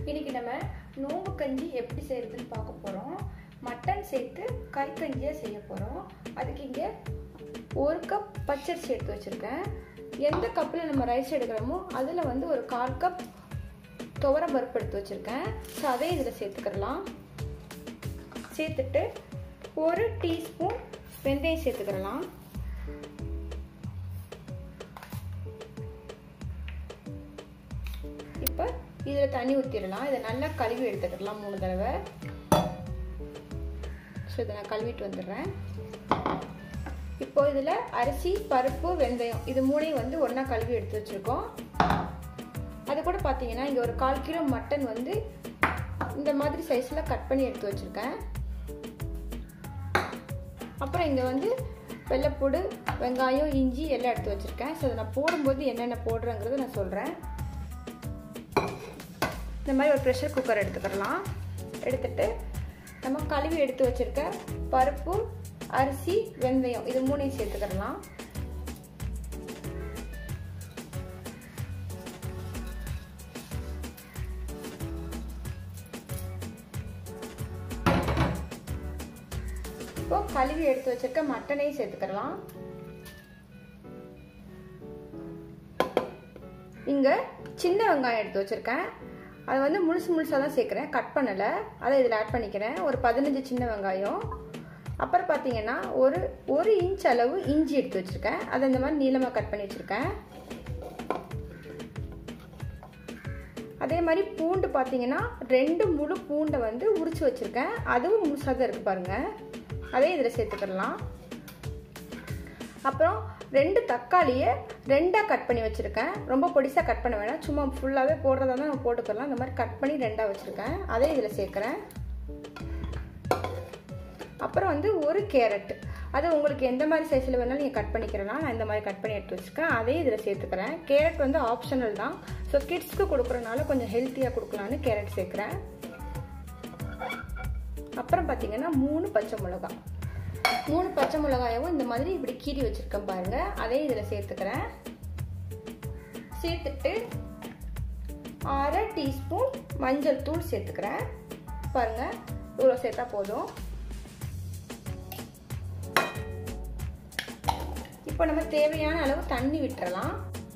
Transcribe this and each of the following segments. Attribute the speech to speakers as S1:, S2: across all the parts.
S1: இன்னைக்கு நம்ம நோம்பு கஞ்சி எப்படி செய்யறதுன்னு பார்க்க போகிறோம் மட்டன் சேர்த்து கறி கஞ்சியாக செய்ய போகிறோம் அதுக்கு இங்கே ஒரு கப் பச்சரிசி எடுத்து வச்சுருக்கேன் எந்த கப்பில் நம்ம ரைஸ் எடுக்கிறோமோ அதில் வந்து ஒரு கால் கப் துவர பருப்பு எடுத்து வச்சுருக்கேன் ஸோ அதே இதில் சேர்த்துக்கிடலாம் சேர்த்துட்டு ஒரு டீஸ்பூன் வெந்தயம் சேர்த்துக்கிடலாம் இப்போ இதில் தண்ணி ஊற்றிடலாம் இதை நல்லா கழுவி எடுத்துக்கிடலாம் மூணு தடவை ஸோ இதை நான் கழுவிட்டு வந்துடுறேன் இப்போ இதில் அரிசி பருப்பு வெந்தயம் இது மூணையும் வந்து ஒன்றா கழுவி எடுத்து வச்சுருக்கோம் அது கூட பார்த்தீங்கன்னா இங்கே ஒரு கால் கிலோ மட்டன் வந்து இந்த மாதிரி சைஸில் கட் பண்ணி எடுத்து வச்சுருக்கேன் அப்புறம் இங்கே வந்து வெள்ளைப்பூடு வெங்காயம் இஞ்சி எல்லாம் எடுத்து வச்சுருக்கேன் ஸோ அதை நான் போடும்போது என்னென்ன போடுறேங்கிறத நான் சொல்கிறேன் இந்த மாதிரி ஒரு ப்ரெஷர் குக்கர் எடுத்துக்கிடலாம் எடுத்துட்டு நம்ம கழுவி எடுத்து வச்சுருக்க பருப்பு அரிசி வெந்தயம் இது மூணையும் சேர்த்துக்கிடலாம் இப்போ கழுவி எடுத்து வச்சிருக்க மட்டனையும் சேர்த்துக்கலாம் இங்க சின்ன வெங்காயம் எடுத்து வச்சிருக்கேன் அதை வந்து முழுசு முழுசாக தான் சேர்க்குறேன் கட் பண்ணலை அதை இதில் ஆட் பண்ணிக்கிறேன் ஒரு பதினஞ்சு சின்ன வெங்காயம் அப்புறம் பார்த்தீங்கன்னா ஒரு ஒரு இன்ச் அளவு இஞ்சி எடுத்து வச்சுருக்கேன் அதை இந்த மாதிரி நீளமாக கட் பண்ணி வச்சுருக்கேன் அதே மாதிரி பூண்டு பார்த்தீங்கன்னா ரெண்டு முழு பூண்டை வந்து உரிச்சு வச்சுருக்கேன் அதுவும் முழுசாக தான் இருக்குது பாருங்கள் அதே இதில் சேர்த்துக்கிடலாம் அப்புறம் ரெண்டு தக்காளியை ரெண்டாக கட் பண்ணி வச்சுருக்கேன் ரொம்ப பொடிசாக கட் பண்ண வேணாம் சும்மா ஃபுல்லாகவே போடுறதா தான் நம்ம போட்டுக்கலாம் இந்த மாதிரி கட் பண்ணி ரெண்டாக வச்சுருக்கேன் அதே இதில் சேர்க்குறேன் அப்புறம் வந்து ஒரு கேரட் அது உங்களுக்கு எந்த மாதிரி சைஸில் வேணாலும் நீங்கள் கட் பண்ணிக்கிறலாம் நான் இந்த மாதிரி கட் பண்ணி எடுத்து வச்சுருக்கேன் அதே இதில் சேர்த்துக்கிறேன் கேரட் வந்து ஆப்ஷனல் தான் ஸோ கிட்ஸ்க்கு கொடுக்குறனால கொஞ்சம் ஹெல்த்தியாக கொடுக்கலான்னு கேரட் சேர்க்குறேன் அப்புறம் பார்த்தீங்கன்னா மூணு பச்சை மிளகாய் மூணு பச்சை மிளகாயவும் இந்த மாதிரி இப்படி கீறி வச்சுருக்கேன் பாருங்கள் அதே இதில் சேர்த்துக்கிறேன் சேர்த்துட்டு அரை டீஸ்பூன் மஞ்சள் தூள் சேர்த்துக்கிறேன் பாருங்கள் இவ்வளோ சேர்த்தா போதும் இப்போ நம்ம தேவையான அளவு தண்ணி விட்டுறலாம்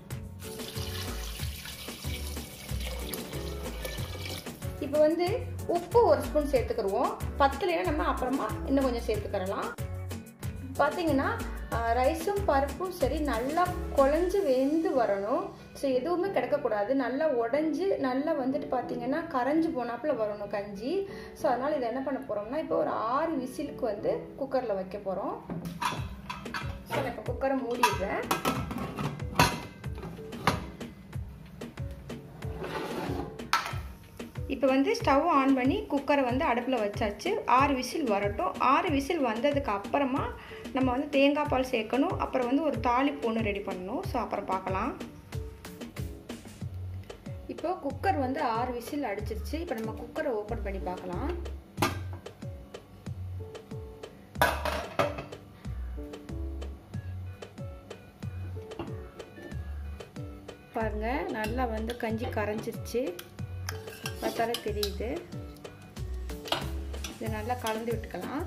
S1: இப்போ வந்து உப்பு ஒரு ஸ்பூன் சேர்த்துக்கிடுவோம் பத்துலையே நம்ம அப்புறமா இன்னும் கொஞ்சம் சேர்த்துக்கிறலாம் பார்த்தீங்கன்னா ரைஸும் பருப்பும் சரி நல்லா குழஞ்சி வெந்து வரணும் ஸோ எதுவுமே கிடக்கக்கூடாது நல்லா உடஞ்சி நல்லா வந்துட்டு பார்த்தீங்கன்னா கரைஞ்சி போனாப்புல வரணும் கஞ்சி ஸோ அதனால் இதை என்ன பண்ண போகிறோம்னா இப்போ ஒரு ஆறு விசிலுக்கு வந்து குக்கரில் வைக்க போகிறோம் ஸோ நான் இப்போ குக்கரை மூடிடுறேன் இப்போ வந்து ஸ்டவ் ஆன் பண்ணி குக்கரை வந்து அடுப்பில் வச்சாச்சு ஆறு விசில் வரட்டும் ஆறு விசில் வந்ததுக்கு அப்புறமா நம்ம வந்து தேங்காய் பால் சேர்க்கணும் அப்புறம் வந்து ஒரு தாளிப்பு ஒன்று ரெடி பண்ணணும் ஸோ அப்புறம் பார்க்கலாம் இப்போ குக்கர் வந்து ஆறு விசில் அடிச்சிருச்சு இப்போ நம்ம குக்கரை ஓப்பன் பண்ணி பார்க்கலாம் பாருங்க நல்லா வந்து கஞ்சி கரைஞ்சிருச்சு பார்த்தாலே தெரியுது இதை நல்லா கலந்து விட்டுக்கலாம்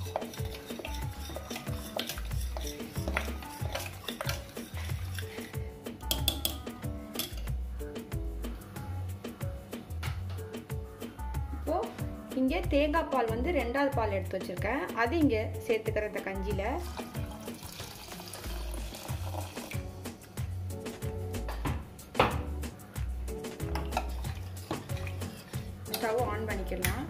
S1: இப்போ இங்கே தேங்காய் பால் வந்து ரெண்டாவது பால் எடுத்து வச்சுருக்கேன் அது இங்கே சேர்த்துக்கிற இந்த கஞ்சியில் ஸ்டவ் ஆன் பண்ணிக்கலாம்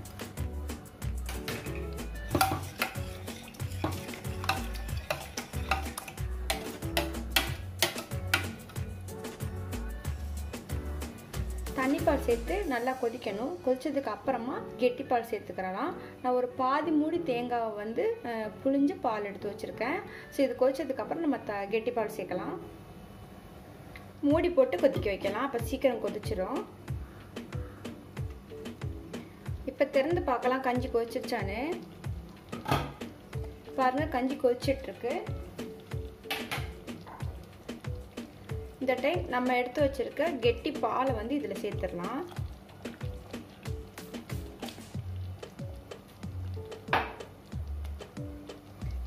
S1: தண்ணி பால் சேர்த்து நல்லா கொதிக்கணும் கொதிச்சதுக்கு அப்புறமா கெட்டி பால் சேர்த்துக்கிறலாம் நான் ஒரு பாதி மூடி தேங்காவை வந்து புளிஞ்சு பால் எடுத்து வச்சுருக்கேன் ஸோ இது கொதிச்சதுக்கு அப்புறம் நம்ம த கெட்டி பால் சேர்க்கலாம் மூடி போட்டு கொதிக்க வைக்கலாம் அப்போ சீக்கிரம் கொதிச்சிடும் இப்போ திறந்து பார்க்கலாம் கஞ்சி கொதிச்சிருச்சான்னு பாருங்கள் கஞ்சி கொதிச்சிட்ருக்கு இந்த டைம் நம்ம எடுத்து வச்சிருக்க கெட்டி பாலை வந்து இதில் சேர்த்துடலாம்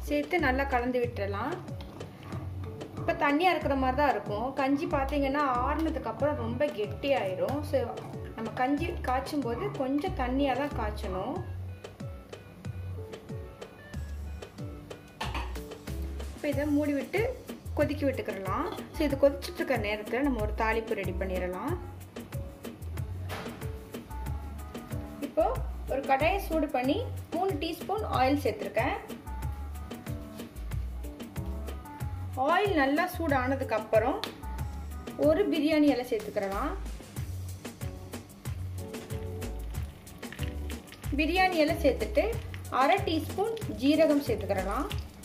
S1: சேர்த்து நல்லா கலந்து விட்டுறலாம் இப்போ தண்ணியாக இருக்கிற மாதிரி தான் இருக்கும் கஞ்சி பார்த்தீங்கன்னா ஆறுனதுக்கு அப்புறம் ரொம்ப கெட்டியாயிரும் ஸோ நம்ம கஞ்சி காய்ச்சும் போது கொஞ்சம் தண்ணியாக தான் காய்ச்சணும் இப்போ இதை மூடி விட்டு கொதிக்க விட்டுக்கிறலாம் ஸோ இது கொதிச்சுட்டு இருக்கிற நேரத்தில் நம்ம ஒரு தாளிப்பு ரெடி பண்ணிடலாம் இப்போ ஒரு கடாயை சூடு பண்ணி மூணு டீஸ்பூன் ஆயில் சேர்த்துருக்கேன் ஆயில் நல்லா சூடானதுக்கு அப்புறம் ஒரு பிரியாணி இலை சேர்த்துக்கிறலாம் பிரியாணி இலை சேர்த்துட்டு அரை டீஸ்பூன் ஜீரகம் சேர்த்துக்கிறலாம்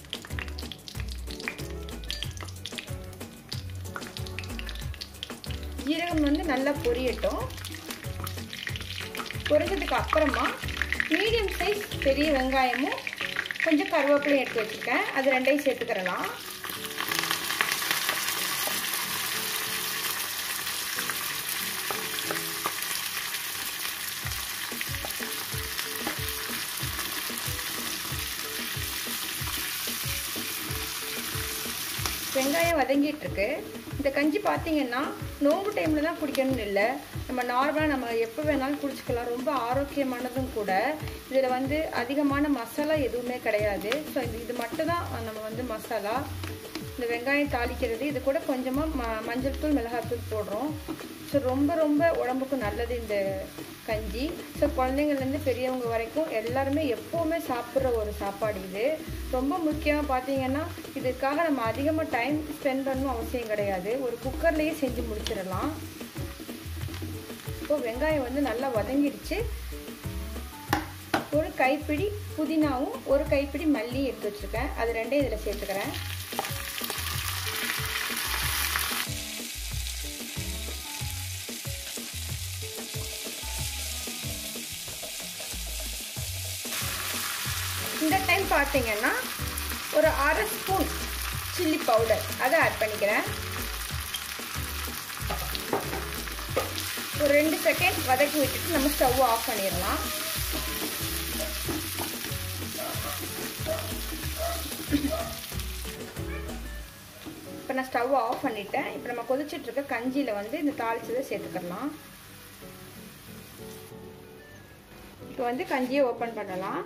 S1: ஜீரகம் வந்து நல்லா பொரியட்டும் பொரிஞ்சதுக்கு அப்புறமா மீடியம் சைஸ் பெரிய வெங்காயமும் கொஞ்சம் கருவேப்பிலையும் எடுத்து வச்சுருக்கேன் அது ரெண்டையும் சேர்த்துக்கிறலாம் வெங்காயம் வதங்கிட்டு இருக்கு இந்த கஞ்சி பார்த்தீங்கன்னா நோம்பு டைமில் தான் குடிக்கணும்னு இல்லை நம்ம நார்மலாக நம்ம எப்போ வேணாலும் குடிச்சிக்கலாம் ரொம்ப ஆரோக்கியமானதும் கூட இதில் வந்து அதிகமான மசாலா எதுவுமே கிடையாது ஸோ இது இது மட்டும் தான் நம்ம வந்து மசாலா இந்த வெங்காயம் தாளிக்கிறது இது கூட கொஞ்சமாக ம மஞ்சள் தூள் மிளகாத்தூள் போடுறோம் ஸோ ரொம்ப ரொம்ப உடம்புக்கு நல்லது இந்த கஞ்சி ஸோ குழந்தைங்கள்லேருந்து பெரியவங்க வரைக்கும் எல்லாருமே எப்போவுமே சாப்பிட்ற ஒரு சாப்பாடு இது ரொம்ப முக்கியமாக பார்த்தீங்கன்னா இதுக்காக நம்ம அதிகமாக டைம் ஸ்பெண்ட் பண்ணணும் அவசியம் கிடையாது ஒரு குக்கர்லேயே செஞ்சு முடிச்சிடலாம் இப்போ வெங்காயம் வந்து நல்லா வதங்கிடுச்சு ஒரு கைப்பிடி புதினாவும் ஒரு கைப்பிடி மல்லி எடுத்து வச்சுருக்கேன் அது ரெண்டையும் இதில் சேர்த்துக்கிறேன் இந்த டைம் பார்த்தீங்கன்னா ஒரு அரை ஸ்பூன் சில்லி பவுடர் அதை ஆட் பண்ணிக்கிறேன் ஒரு ரெண்டு செகண்ட் வதக்கி விட்டுட்டு நம்ம ஸ்டவ் ஆஃப் பண்ணிடலாம் இப்போ நான் ஸ்டவ் ஆஃப் பண்ணிட்டேன் இப்போ நம்ம கொதிச்சுட்டு இருக்க கஞ்சியில் வந்து இந்த தாளிச்சதை சேர்த்துக்கலாம் இப்போ வந்து கஞ்சியை ஓப்பன் பண்ணலாம்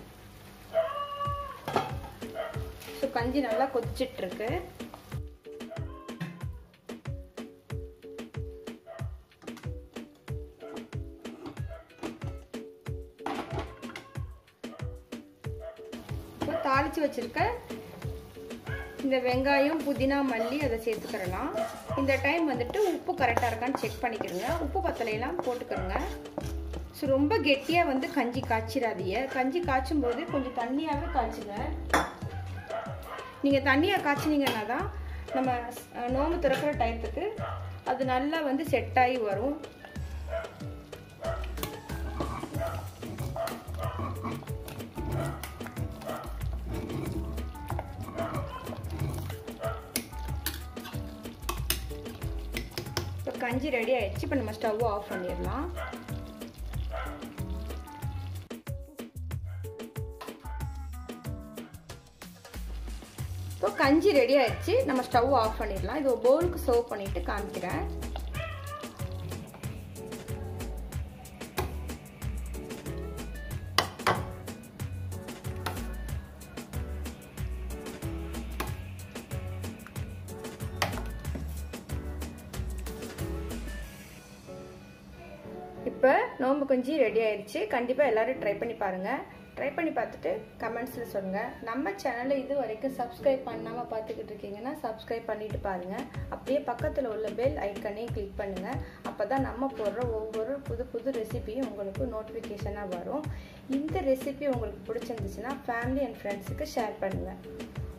S1: ஸோ கஞ்சி நல்லா கொதிச்சிட்டு இருக்கு இப்போ தாளிச்சு வச்சிருக்க இந்த வெங்காயம் புதினா மல்லி அதை சேர்த்துக்கிறலாம் இந்த டைம் வந்துட்டு உப்பு கரெக்டாக இருக்கான்னு செக் பண்ணிக்கிறோங்க உப்பு பத்தலையெல்லாம் போட்டுக்கிறோங்க ஸோ ரொம்ப கெட்டியாக வந்து கஞ்சி காய்ச்சிடாதீங்க கஞ்சி காய்ச்சும் போது கொஞ்சம் தண்ணியாகவே காய்ச்சுங்க நீங்கள் தண்ணியாக காய்ச்சினீங்கன்னா தான் நம்ம நோம்பு திறக்கிற டயத்துக்கு அது நல்லா வந்து செட் ஆகி வரும் இப்போ கஞ்சி ரெடி ஆயிடுச்சு இப்போ நம்ம ஸ்டவ் ஆஃப் பண்ணிடலாம் இப்போ கஞ்சி ரெடி ஆயிடுச்சு நம்ம ஸ்டவ் ஆஃப் பண்ணிடலாம் இது ஒரு பவுலுக்கு சர்வ் பண்ணிட்டு காமிக்கிறேன் இப்போ நோம்பு கஞ்சி ரெடி ஆயிடுச்சு கண்டிப்பாக எல்லாரும் ட்ரை பண்ணி பாருங்கள் ட்ரை பண்ணி பார்த்துட்டு கமெண்ட்ஸில் சொல்லுங்கள் நம்ம சேனலை இது வரைக்கும் சப்ஸ்கிரைப் பண்ணாமல் பார்த்துக்கிட்டு இருக்கீங்கன்னா சப்ஸ்கிரைப் பண்ணிட்டு பாருங்கள் அப்படியே பக்கத்தில் உள்ள பெல் ஐக்கனையும் கிளிக் பண்ணுங்கள் அப்போ தான் நம்ம போடுற ஒவ்வொரு புது புது ரெசிபியும் உங்களுக்கு நோட்டிஃபிகேஷனாக வரும் இந்த ரெசிபி உங்களுக்கு பிடிச்சிருந்துச்சுன்னா ஃபேமிலி அண்ட் ஃப்ரெண்ட்ஸுக்கு ஷேர் பண்ணுங்கள்